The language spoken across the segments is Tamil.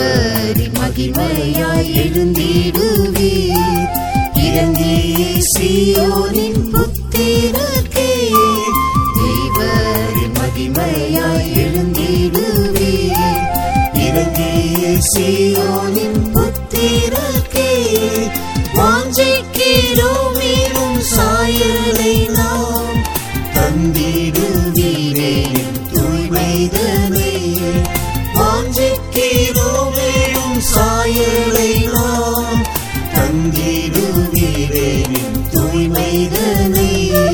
தேவரின் மகிமையாய் எழுந்திடுவீர் இறங்கியே சியோனின் புத்திரர்க்கே தேவரின் மகிமையாய் எழுந்திடுவீர் இறங்கியே சியோனின் புத்திரர்க்கே வாஞ்சிக்கிறோம் மேலும் சாயலை நாம் தந்திடுவீரே என் தூய்மைதனே வாஞ்சிக்கிறோம் மேலும் சாயலை நாம் தந்திடுவீரே என் தூய்மைதனே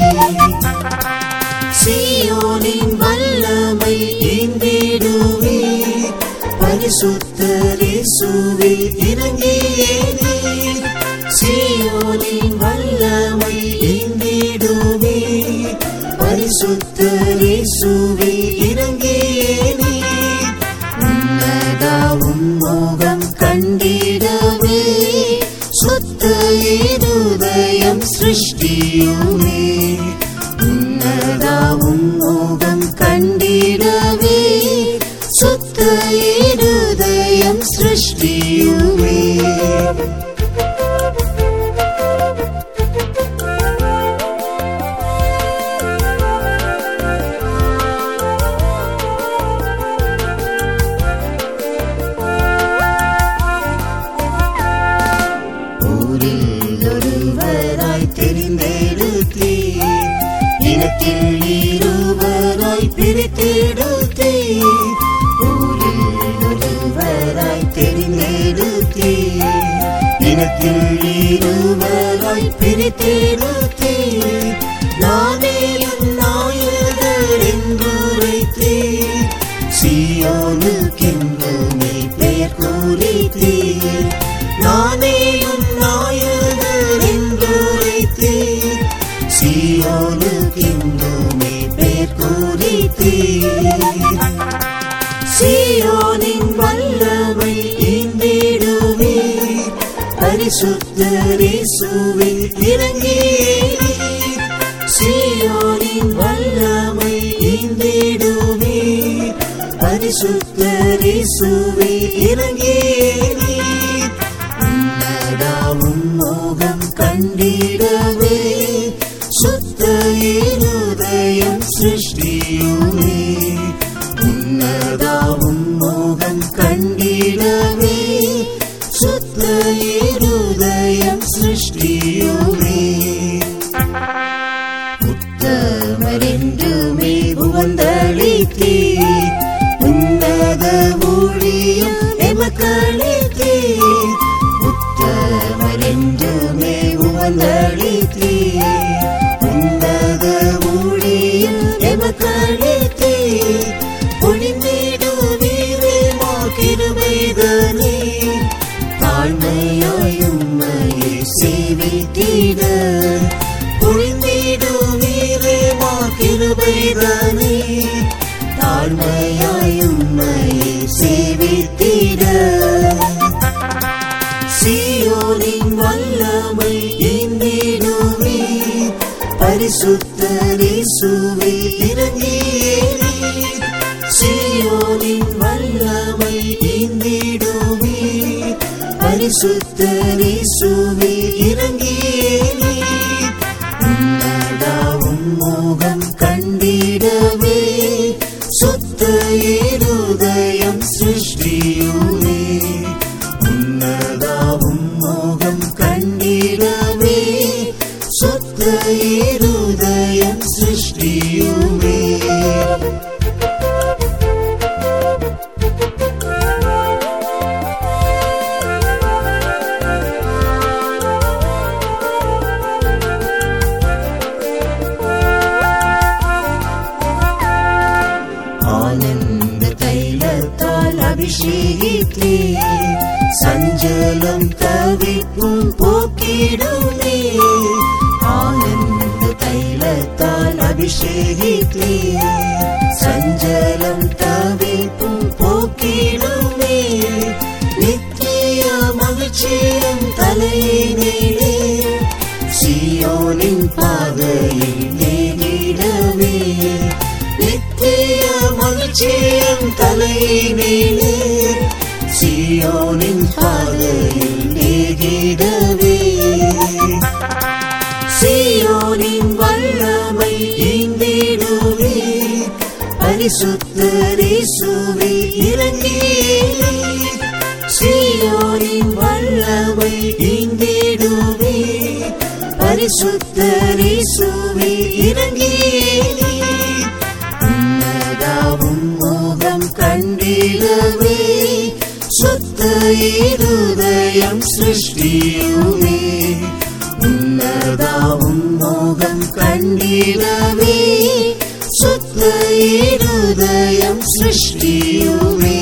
சியோனின் வல்லமை ஈந்திடுவே பரிசுத்தரேசுவே இறங்கியே நீர் சியோனின் வல்லமை ஈந்திடுவே பரிசுத்தரேசுவே இறங்கியே நீர் உன்னதா உன்முகம் கண்டிடவே சுத்த இருதயம் சிருஷ்டியுமே உன்னதா உன்முகம் கண்டிடவே சுத்த இருதயம் சிருஷ்டியுமே ஊரில் ஒருவராய் தெரிந்தெடுத்தே இனத்தில் இருவராய் பிரித்தெடுத்தே ஊரில் ஒருவராய் தெரிந்தெடுத்தே இனத்தில் இருவராய் பிரித்தெடுத்தே நானே என் நாயகர் என்றுரைத்தே சியோனுக்கென்றுமே பெயர் கூறித்தீர் நானே உன் நாயகர் என்றுரைத்தீர் சியோனுக்கென்றுமே பெயர் கூறித்தீர் சியோனின் வல்லமை ஈந்திடுவே பரிசுத்தரேசுவே இறங்கியே நீர். சியோனின் வல்லமை ஈந்திடுவே பரிசுத்தரேசுவே இறங்கியே நீர். உன்னதாவும் மோகம் கண்டிடவே சுத்த இருதயம் சிருஷ்டியுமே உன்னதாவும் மோகம் கண்டிடவே சுத்த இருதயம் சிருஷ்டியுமே உத்தமரென்றுமே உவந்தளித்தே உன்னத ஊழியம் எமக்களித்தே உத்தமரென்றுமே உவந்தளித்தே உன்னத ஊழியம் எமக்களித்தே ஒளிந்திடுவீரே மா கிருபைதனே தாழ்மையாயும்மையை சேவித்திட ஒளிந்திடுவீரே மா கிருபைதனே தாழ்மையாயும்மையை சேவித்திட சியோனின் வல்லமை ஈந்திடுவே பரிசுத்தரேசுவே இறங்கியே நீர். சியோனின் வல்லமை ஈந்திடுவே பரிசுத்தரேசுவே இறங்கியே நீர். உன்னதாவும் மோகம் கண்டிடவே சுத்த இருதயம் சிருஷ்டியுமே உன்னதாவும் மோகம் கண்டிடவே சுத்த இருதயம் சிருஷ்டியுமே ஆனந்த தைலத்தால் அபிஷேகித்தே சஞ்சலம் தவிப்பும் போக்கிடுமே ஆனந்த தைலத்தால் அபிஷேகித்தே சஞ்சலம் தவிப்பும் போக்கிடுமே நித்திய மகிழ்ச்சியும் தலையினிலே சியோனின் பாதையில் நேரிடவே நித்திய மகிழ்ச்சியும் தலையினிலே சியோனின் பாதையில் நேகிடவே சியோனின் வல்லமை ஈந்திடுவே பரிசுத்தரேசுவே இறங்கியே சியோனின் வல்லமை ஈந்திடுவே பரிசுத்தரேசுவே இறங்கியே உன்னதாவும் மோகம் கண்டிடவே சுத்த இருதயம் சிருஷ்டியுமே உன்னதாவும் மோகம் கண்டிடவே சுத்த இருதயம் சிருஷ்டியுமே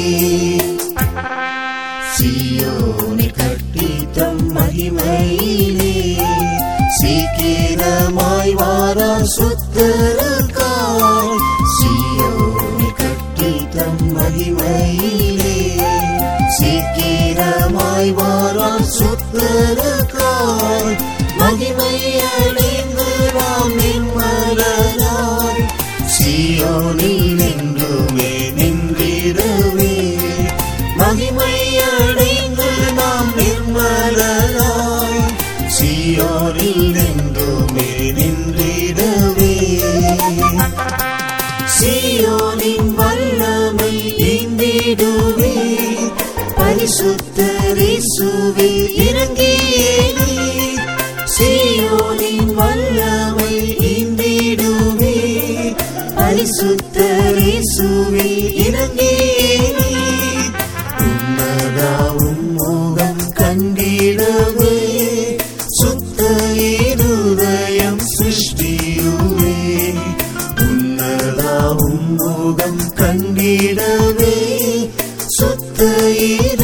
சியோனை கட்டி தம் மகிமையிலே சீக்கிரமாய் வாரா சுத்தருக்காய் சியோனை கட்டி தம் மகிமையிலே சீக்கிரமாய் வாரா சுத்தருக்காய் மகிமை அடைந்து நாம் நிம்மலராய் சியோனில் நின்றுமே நின்றிடவே மகிமை அடைந்து நாம் நிர்மலராய் சியோரில் நின்றுமே நின்றிடவே சியோனின் வல்லமை ஈந்திடுவே பரிசுத்தரேசுவே இறங்கியே சியோனின் வல்லமை ஈந்திடுவே பரிசுத்தரேசுவே இறங்கியே உன்னதாவும் மோகம் கண்டிடவே சுத்த இருதயம் சிருஷ்டியுவே உன்னதாவும் மோகம் கண்டிடவே சுத்த